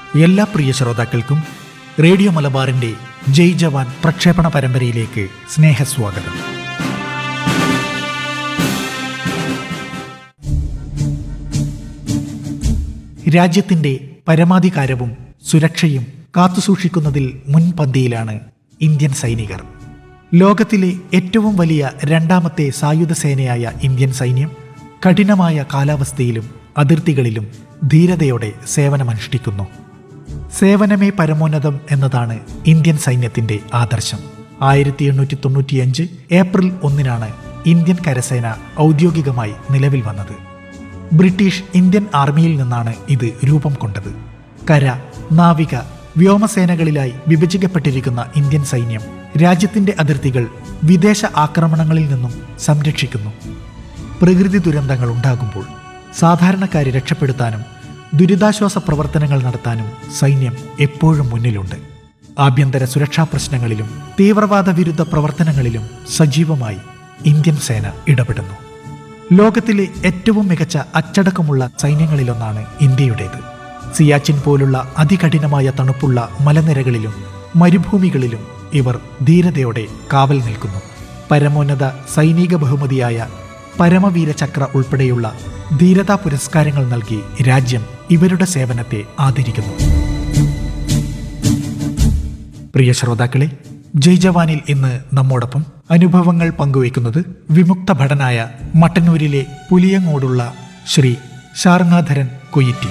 എല്ലാ പ്രിയ ശ്രോതാക്കൾക്കും റേഡിയോ മലബാറിന്റെ ജയ് ജവാൻ പ്രക്ഷേപണ പരമ്പരയിലേക്ക് സ്നേഹസ്വാഗതം രാജ്യത്തിന്റെ പരമാധികാരവും സുരക്ഷയും കാത്തുസൂക്ഷിക്കുന്നതിൽ മുൻപന്തിയിലാണ് ഇന്ത്യൻ സൈനികർ ലോകത്തിലെ ഏറ്റവും വലിയ രണ്ടാമത്തെ സായുധ സേനയായ ഇന്ത്യൻ സൈന്യം കഠിനമായ കാലാവസ്ഥയിലും അതിർത്തികളിലും ധീരതയോടെ സേവനമനുഷ്ഠിക്കുന്നു സേവനമേ പരമോന്നതം എന്നതാണ് ഇന്ത്യൻ സൈന്യത്തിന്റെ ആദർശം ആയിരത്തി എണ്ണൂറ്റി തൊണ്ണൂറ്റിയഞ്ച് ഏപ്രിൽ ഒന്നിനാണ് ഇന്ത്യൻ കരസേന ഔദ്യോഗികമായി നിലവിൽ വന്നത് ബ്രിട്ടീഷ് ഇന്ത്യൻ ആർമിയിൽ നിന്നാണ് ഇത് രൂപം കൊണ്ടത് കര നാവിക വ്യോമസേനകളിലായി വിഭജിക്കപ്പെട്ടിരിക്കുന്ന ഇന്ത്യൻ സൈന്യം രാജ്യത്തിന്റെ അതിർത്തികൾ വിദേശ ആക്രമണങ്ങളിൽ നിന്നും സംരക്ഷിക്കുന്നു പ്രകൃതി ദുരന്തങ്ങൾ ഉണ്ടാകുമ്പോൾ സാധാരണക്കാരെ രക്ഷപ്പെടുത്താനും ദുരിതാശ്വാസ പ്രവർത്തനങ്ങൾ നടത്താനും സൈന്യം എപ്പോഴും മുന്നിലുണ്ട് ആഭ്യന്തര സുരക്ഷാ പ്രശ്നങ്ങളിലും തീവ്രവാദ വിരുദ്ധ പ്രവർത്തനങ്ങളിലും സജീവമായി ഇന്ത്യൻ സേന ഇടപെടുന്നു ലോകത്തിലെ ഏറ്റവും മികച്ച അച്ചടക്കമുള്ള സൈന്യങ്ങളിലൊന്നാണ് ഇന്ത്യയുടേത് സിയാച്ചിൻ പോലുള്ള അതികഠിനമായ തണുപ്പുള്ള മലനിരകളിലും മരുഭൂമികളിലും ഇവർ ധീരതയോടെ കാവൽ നിൽക്കുന്നു പരമോന്നത സൈനിക ബഹുമതിയായ പരമവീര ചക്ര ഉൾപ്പെടെയുള്ള ധീരതാ പുരസ്കാരങ്ങൾ നൽകി രാജ്യം ഇവരുടെ സേവനത്തെ ആദരിക്കുന്നു പ്രിയ ശ്രോതാക്കളെ ജയ് ജവാനിൽ ഇന്ന് നമ്മോടൊപ്പം അനുഭവങ്ങൾ പങ്കുവയ്ക്കുന്നത് വിമുക്ത ഭടനായ മട്ടന്നൂരിലെ പുലിയങ്ങോടുള്ള ശ്രീ ശാർങ്ങാധരൻ കൊയ്റ്റി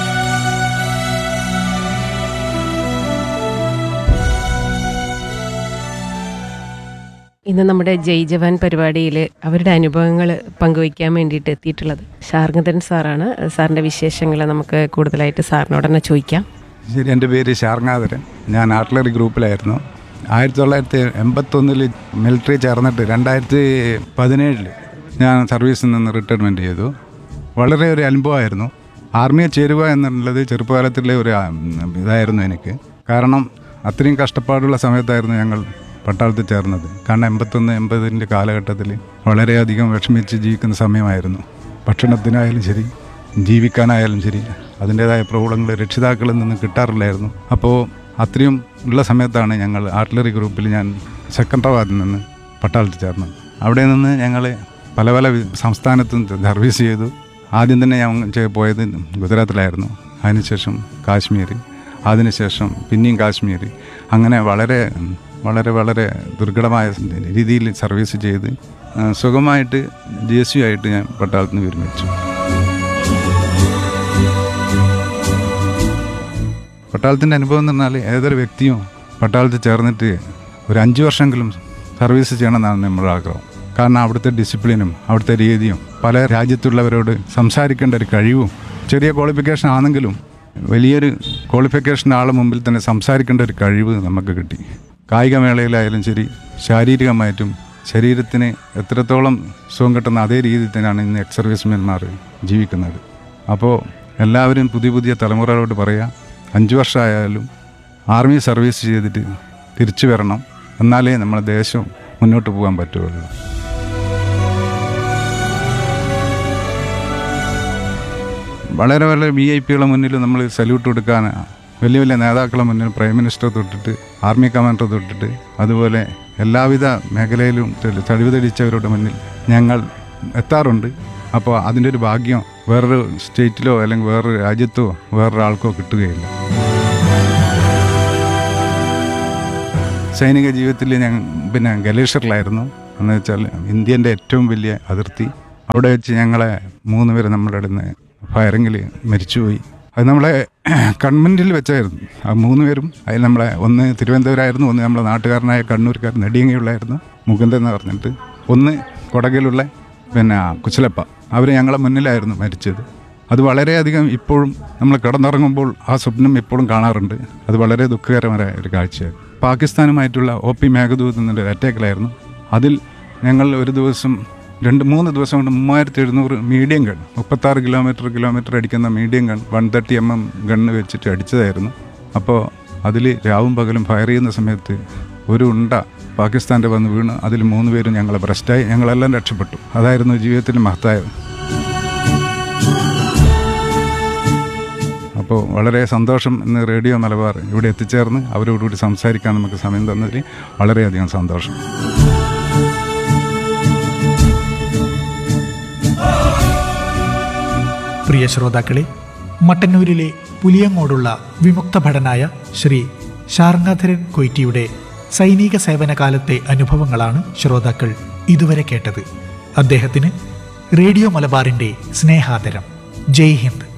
ഇന്ന് നമ്മുടെ ജയ് ജവാൻ പരിപാടിയിൽ അവരുടെ അനുഭവങ്ങൾ പങ്കുവയ്ക്കാൻ വേണ്ടിയിട്ട് എത്തിയിട്ടുള്ളത് ശാർഗധൻ സാറാണ് സാറിൻ്റെ വിശേഷങ്ങൾ നമുക്ക് കൂടുതലായിട്ട് സാറിനോട് തന്നെ ചോദിക്കാം ശരി എൻ്റെ പേര് ശാർങ്ങാധരൻ ഞാൻ ആർട്ടിലറി ഗ്രൂപ്പിലായിരുന്നു ആയിരത്തി തൊള്ളായിരത്തി എൺപത്തൊന്നിൽ മിലിറ്ററി ചേർന്നിട്ട് രണ്ടായിരത്തി പതിനേഴിൽ ഞാൻ സർവീസിൽ നിന്ന് റിട്ടയർമെൻറ്റ് ചെയ്തു വളരെ ഒരു അനുഭവമായിരുന്നു ആർമിയെ ചേരുക എന്നുള്ളത് ചെറുപ്പകാലത്തിലെ ഒരു ആ, ഇതായിരുന്നു എനിക്ക് കാരണം അത്രയും കഷ്ടപ്പാടുള്ള സമയത്തായിരുന്നു ഞങ്ങൾ പട്ടാളത്തിൽ ചേർന്നത് കാരണം എൺപത്തൊന്ന് എൺപതിൻ്റെ കാലഘട്ടത്തിൽ വളരെയധികം വിഷമിച്ച് ജീവിക്കുന്ന സമയമായിരുന്നു ഭക്ഷണത്തിനായാലും ശരി ജീവിക്കാനായാലും ശരി അതിൻ്റേതായ പ്രോബ്ലങ്ങൾ രക്ഷിതാക്കളിൽ നിന്ന് കിട്ടാറില്ലായിരുന്നു അപ്പോൾ അത്രയും ഉള്ള സമയത്താണ് ഞങ്ങൾ ആർട്ടിലറി ഗ്രൂപ്പിൽ ഞാൻ സെക്കൻഡറാബാദിൽ നിന്ന് പട്ടാളത്തിൽ ചേർന്നത് അവിടെ നിന്ന് ഞങ്ങൾ പല പല വി- സംസ്ഥാനത്തും സർവീസ് ചെയ്തു ആദ്യം തന്നെ ഞാൻ ചെ- പോയത് ഗുജറാത്തിലായിരുന്നു അതിനുശേഷം കാശ്മീർ അതിനുശേഷം പിന്നെയും കാശ്മീർ അങ്ങനെ വളരെ വളരെ വളരെ ദുർഘടമായ രീതിയിൽ സർവീസ് ചെയ്ത് ആ, സുഖമായിട്ട് ജി എസ് യു ആയിട്ട് ഞാൻ പട്ടാളത്തിൽ നിന്ന് വിരമിച്ചു പട്ടാളത്തിൻ്റെ അനുഭവം എന്ന് പറഞ്ഞാൽ ഏതൊരു വ്യക്തിയും പട്ടാളത്തിൽ ചേർന്നിട്ട് ഒരു അഞ്ച് വർഷമെങ്കിലും സർവീസ് ചെയ്യണമെന്നാണ് നമ്മുടെ ആഗ്രഹം കാരണം അവിടുത്തെ ഡിസിപ്ലിനും അവിടുത്തെ രീതിയും പല രാജ്യത്തുള്ളവരോട് സംസാരിക്കേണ്ട ഒരു കഴിവും ചെറിയ ക്വാളിഫിക്കേഷൻ ആണെങ്കിലും വലിയൊരു ക്വാളിഫിക്കേഷൻ ആളെ മുമ്പിൽ തന്നെ സംസാരിക്കേണ്ട ഒരു കഴിവ് നമുക്ക് കിട്ടി കായികമേളയിലായാലും ശരി ശാരീരികമായിട്ടും ശരീരത്തിന് എത്രത്തോളം സുഖം കിട്ടുന്ന അതേ രീതിയിൽ തന്നെയാണ് ഇന്ന് എക്സ് സർവീസ്മെന്മാർ ജീവിക്കുന്നത് അപ്പോൾ എല്ലാവരും പുതിയ പുതിയ തലമുറകളോട് പറയാം അഞ്ച് വർഷമായാലും ആർമി സർവീസ് ചെയ്തിട്ട് തിരിച്ചു വരണം എന്നാലേ നമ്മുടെ ദേശം മുന്നോട്ട് പോകാൻ പറ്റുള്ളൂ വളരെ വളരെ വി ഐ പികളെ മുന്നിൽ നമ്മൾ സല്യൂട്ട് കൊടുക്കാൻ വലിയ വലിയ നേതാക്കളെ മുന്നിൽ പ്രൈം മിനിസ്റ്റർ തൊട്ടിട്ട് ആർമി കമാൻഡർ തൊട്ടിട്ട് അതുപോലെ എല്ലാവിധ മേഖലയിലും തടിവുതടിച്ചവരുടെ മുന്നിൽ ഞങ്ങൾ എത്താറുണ്ട് അപ്പോൾ അതിൻ്റെ ഒരു ഭാഗ്യം വേറൊരു സ്റ്റേറ്റിലോ അല്ലെങ്കിൽ വേറൊരു രാജ്യത്തോ വേറൊരാൾക്കോ കിട്ടുകയില്ല സൈനിക ജീവിതത്തിൽ ഞാൻ പിന്നെ ഗലേഷറിലായിരുന്നു എന്ന് വെച്ചാൽ ഇന്ത്യൻ്റെ ഏറ്റവും വലിയ അതിർത്തി അവിടെ വെച്ച് ഞങ്ങളെ മൂന്ന് പേര് നമ്മുടെ അടുത്ത് ഫയറിങ്ങിൽ മരിച്ചുപോയി അത് നമ്മളെ കൺവെൻറ്റിൽ വെച്ചായിരുന്നു ആ മൂന്ന് പേരും അതിൽ നമ്മളെ ഒന്ന് തിരുവനന്തപുരമായിരുന്നു ഒന്ന് നമ്മളെ നാട്ടുകാരനായ കണ്ണൂർക്കാരൻ നെടിയങ്ങയുള്ള മുകുന്ദൻ എന്ന് പറഞ്ഞിട്ട് ഒന്ന് കൊടകിലുള്ള പിന്നെ കുച്ചലപ്പ അവർ ഞങ്ങളെ മുന്നിലായിരുന്നു മരിച്ചത് അത് വളരെയധികം ഇപ്പോഴും നമ്മൾ കിടന്നുറങ്ങുമ്പോൾ ആ സ്വപ്നം ഇപ്പോഴും കാണാറുണ്ട് അത് വളരെ ദുഃഖകരമായ ഒരു കാഴ്ചയായിരുന്നു പാകിസ്ഥാനുമായിട്ടുള്ള ഒ പി മേഘദൂത് എന്നൊരു അറ്റാക്കിലായിരുന്നു അതിൽ ഞങ്ങൾ ഒരു ദിവസം രണ്ട് മൂന്ന് ദിവസം കൊണ്ട് മൂവായിരത്തി എഴുന്നൂറ് മീഡിയം ഗൺ മുപ്പത്താറ് കിലോമീറ്റർ കിലോമീറ്റർ അടിക്കുന്ന medium gun one thirty M M gun വെച്ചിട്ട് അടിച്ചതായിരുന്നു അപ്പോൾ അതിൽ രാവും പകലും ഫയർ ചെയ്യുന്ന സമയത്ത് ഒരു ഉണ്ട പാകിസ്ഥാൻ്റെ വന്ന് വീണ് അതിൽ മൂന്ന് പേരും ഞങ്ങളെ ബ്രസ്റ്റായി ഞങ്ങളെല്ലാം രക്ഷപ്പെട്ടു അതായിരുന്നു ജീവിതത്തിൽ മഹത്തായത് അപ്പോൾ വളരെ സന്തോഷം ഇന്ന് റേഡിയോ മലബാർ ഇവിടെ എത്തിച്ചേർന്ന് അവരോടുകൂടി സംസാരിക്കാൻ നമുക്ക് സമയം തന്നതിൽ വളരെയധികം സന്തോഷം പ്രിയ ശ്രോതാക്കളെ മട്ടന്നൂരിലെ പുലിയങ്ങോടുള്ള വിമുക്ത ഭടനായ ശ്രീ ശാർങ്ങാധരൻ കൊയ്റ്റിയുടെ സൈനിക സേവന കാലത്തെ അനുഭവങ്ങളാണ് ശ്രോതാക്കൾ ഇതുവരെ കേട്ടത് അദ്ദേഹത്തിന് റേഡിയോ മലബാറിന്റെ സ്നേഹാദരം ജയ് ഹിന്ദ്